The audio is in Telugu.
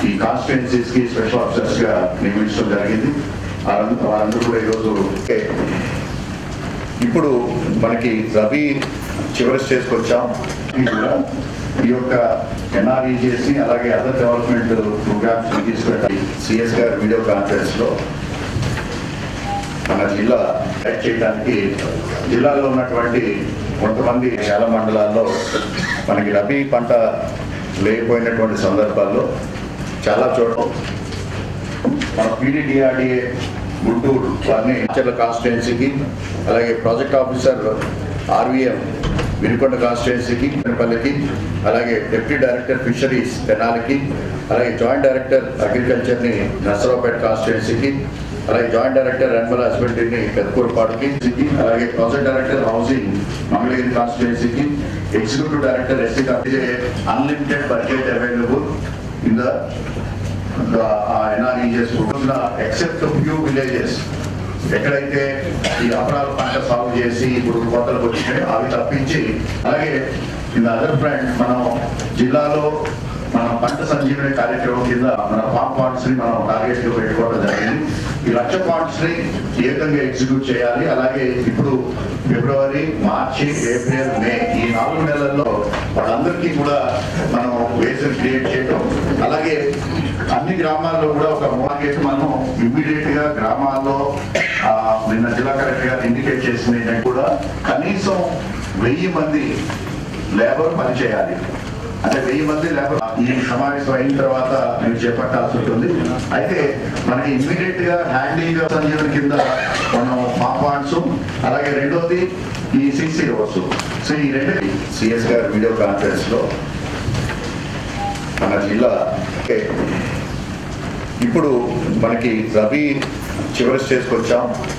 ఈ కాన్స్టిట్యున్సీస్ కి స్పెషల్ ఆఫీసర్స్ గా నియమించడం జరిగింది వారందరూ వారందరూ కూడా ఈరోజు ఇప్పుడు మనకి రవి చివరి స్టేజ్కి వచ్చాం ఈ కూడా ఈ యొక్క ఎన్ఆర్ఈజిఎస్ ని అలాగే అదర్ డెవలప్మెంట్ ప్రోగ్రామ్స్ ని తీసుకెళ్ళాలి సిఎస్ గారు వీడియో కాన్ఫరెన్స్ లో మన జిల్లా యాడ్ చేయడానికి జిల్లాలో ఉన్నటువంటి కొంతమంది చాలా మండలాల్లో మనకి రబీ పంట లేకపోయినటువంటి సందర్భాల్లో చాలా చోట్ల మన పీడీడీఆర్డీఏ గుంటూరు వారిని ఆచర్ల కాన్స్టిట్యున్సీకి అలాగే ప్రాజెక్ట్ ఆఫీసర్ ఆర్వీఎం వినుకొండ కాన్స్టిట్యున్సీకి పల్లికి అలాగే డిప్యూటీ డైరెక్టర్ ఫిషరీస్ తెనాలికి అలాగే జాయింట్ డైరెక్టర్ అగ్రికల్చర్ని నర్సరావుపేట కాన్స్టిట్యున్సీకి అలాగే జాయింట్ డైరెక్టర్ యానిమల్ హస్బెండరీని పెద్దకూరుపాడుకి అలాగే ప్రాజెక్ట్ డైరెక్టర్ హౌసింగ్ మంగళగిరి కాన్స్టిట్యున్సీకి executive director SC unlimited budget available in the NREGS except few villages ఎక్కడైతే ఈ అపరాధ పంట సాగు చేసి ఇప్పుడు కోతలకు వచ్చినాయో అవి తప్పించి అలాగే ఇన్ అదర్ ఫ్రంట్ మనం జిల్లాలో మన పంట సంజీవని కార్యక్రమం కింద మన ఫామ్ పాయింట్స్ ని మనం టార్గెట్ గా పెట్టుకోవడం జరిగింది ఈ లక్ష పాయింట్స్ ని ఏ విధంగా ఎగ్జిక్యూట్ చేయాలి అలాగే ఇప్పుడు ఫిబ్రవరి మార్చి ఏప్రిల్ మే ఈ నాలుగు నెలల్లో వాళ్ళందరికీ కూడా మనం వేస్ క్రియేట్ చేయడం అలాగే అన్ని గ్రామాల్లో కూడా ఒక మార్కెట్ మనం ఇమ్మీడియట్ గా గ్రామాల్లో ఆ, నిన్న జిల్లా కలెక్టర్ గారు ఇండికేట్ చేసింది ఏంటంటే కూడా కనీసం వెయ్యి మంది లేబర్ పని చేయాలి అంటే వెయ్యి మంది లేబర్ ఈ సమావేశం అయిన తర్వాత మీరు చేపట్టాల్సి ఉంటుంది అయితే మనకి ఇమ్మీడియట్ గా హ్యాండింగ్ సంజీవన్ కింద మనం పాయింట్స్ అలాగే రెండోది ఈ సిసి రోడ్స్ సో ఈ రెండు సిఎస్ గారు వీడియో కాన్ఫరెన్స్ లో మన జిల్లా ఇప్పుడు మనకి రవి చివరి స్టేజ్కి వచ్చాం